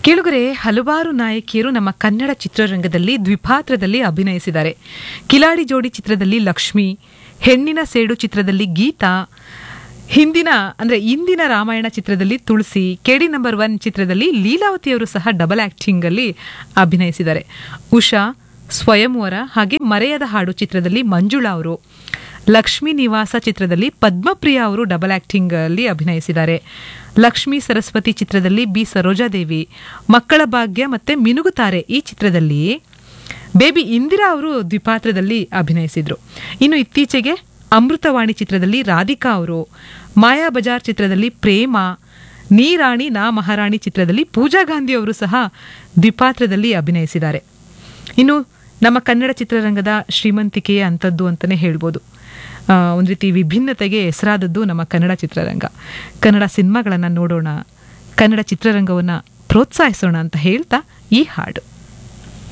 ಕೇಳುಗರೆ ಹಲವಾರು ನಾಯಕಿಯರು ನಮ್ಮ ಕನ್ನಡ ಚಿತ್ರರಂಗದಲ್ಲಿ ದ್ವಿಪಾತ್ರದಲ್ಲಿ ಅಭಿನಯಿಸಿದ್ದಾರೆ ಕಿಲಾಡಿ ಜೋಡಿ ಚಿತ್ರದಲ್ಲಿ ಲಕ್ಷ್ಮಿ ಹೆಣ್ಣಿನ ಸೇಡು ಚಿತ್ರದಲ್ಲಿ ಗೀತಾ ಹಿಂದಿನ ಅಂದ್ರೆ ಇಂದಿನ ರಾಮಾಯಣ ಚಿತ್ರದಲ್ಲಿ ತುಳಸಿ ಕೆಡಿ ನಂಬರ್ ಒನ್ ಚಿತ್ರದಲ್ಲಿ ಲೀಲಾವತಿಯವರು ಸಹ ಡಬಲ್ ಆಕ್ಟಿಂಗ್ ಅಲ್ಲಿ ಅಭಿನಯಿಸಿದ್ದಾರೆ ಉಷಾ ಸ್ವಯಂವರ ಹಾಗೆ ಮರೆಯದ ಹಾಡು ಚಿತ್ರದಲ್ಲಿ ಮಂಜುಳಾ ಅವರು ಲಕ್ಷ್ಮೀ ನಿವಾಸ ಚಿತ್ರದಲ್ಲಿ ಪದ್ಮಪ್ರಿಯ ಅವರು ಡಬಲ್ ಆಕ್ಟಿಂಗ್ ಅಲ್ಲಿ ಅಭಿನಯಿಸಿದ್ದಾರೆ ಲಕ್ಷ್ಮೀ ಸರಸ್ವತಿ ಚಿತ್ರದಲ್ಲಿ ಬಿ ಸರೋಜಾದೇವಿ ಮಕ್ಕಳ ಭಾಗ್ಯ ಮತ್ತೆ ಮಿನುಗುತ್ತಾರೆ ಈ ಚಿತ್ರದಲ್ಲಿ ಬೇಬಿ ಇಂದಿರಾ ಅವರು ದ್ವಿಪಾತ್ರದಲ್ಲಿ ಅಭಿನಯಿಸಿದ್ರು ಇನ್ನು ಇತ್ತೀಚೆಗೆ ಅಮೃತವಾಣಿ ಚಿತ್ರದಲ್ಲಿ ರಾಧಿಕಾ ಅವರು ಮಾಯಾ ಬಜಾರ್ ಚಿತ್ರದಲ್ಲಿ ಪ್ರೇಮ ನೀರಾಣಿ ನಾ ಮಹಾರಾಣಿ ಚಿತ್ರದಲ್ಲಿ ಪೂಜಾ ಗಾಂಧಿ ಅವರು ಸಹ ದ್ವಿಪಾತ್ರದಲ್ಲಿ ಅಭಿನಯಿಸಿದ್ದಾರೆ ಇನ್ನು ನಮ್ಮ ಕನ್ನಡ ಚಿತ್ರರಂಗದ ಶ್ರೀಮಂತಿಕೆಯ ಅಂಥದ್ದು ಅಂತಲೇ ಹೇಳ್ಬೋದು ಆ, ಒಂದು ರೀತಿ ವಿಭಿನ್ನತೆಗೆ ಹೆಸರಾದದ್ದು ನಮ್ಮ ಕನ್ನಡ ಚಿತ್ರರಂಗ ಕನ್ನಡ ಸಿನಿಮಾಗಳನ್ನು ನೋಡೋಣ ಕನ್ನಡ ಚಿತ್ರರಂಗವನ್ನು ಪ್ರೋತ್ಸಾಹಿಸೋಣ ಅಂತ ಹೇಳ್ತಾ ಈ ಹಾಡು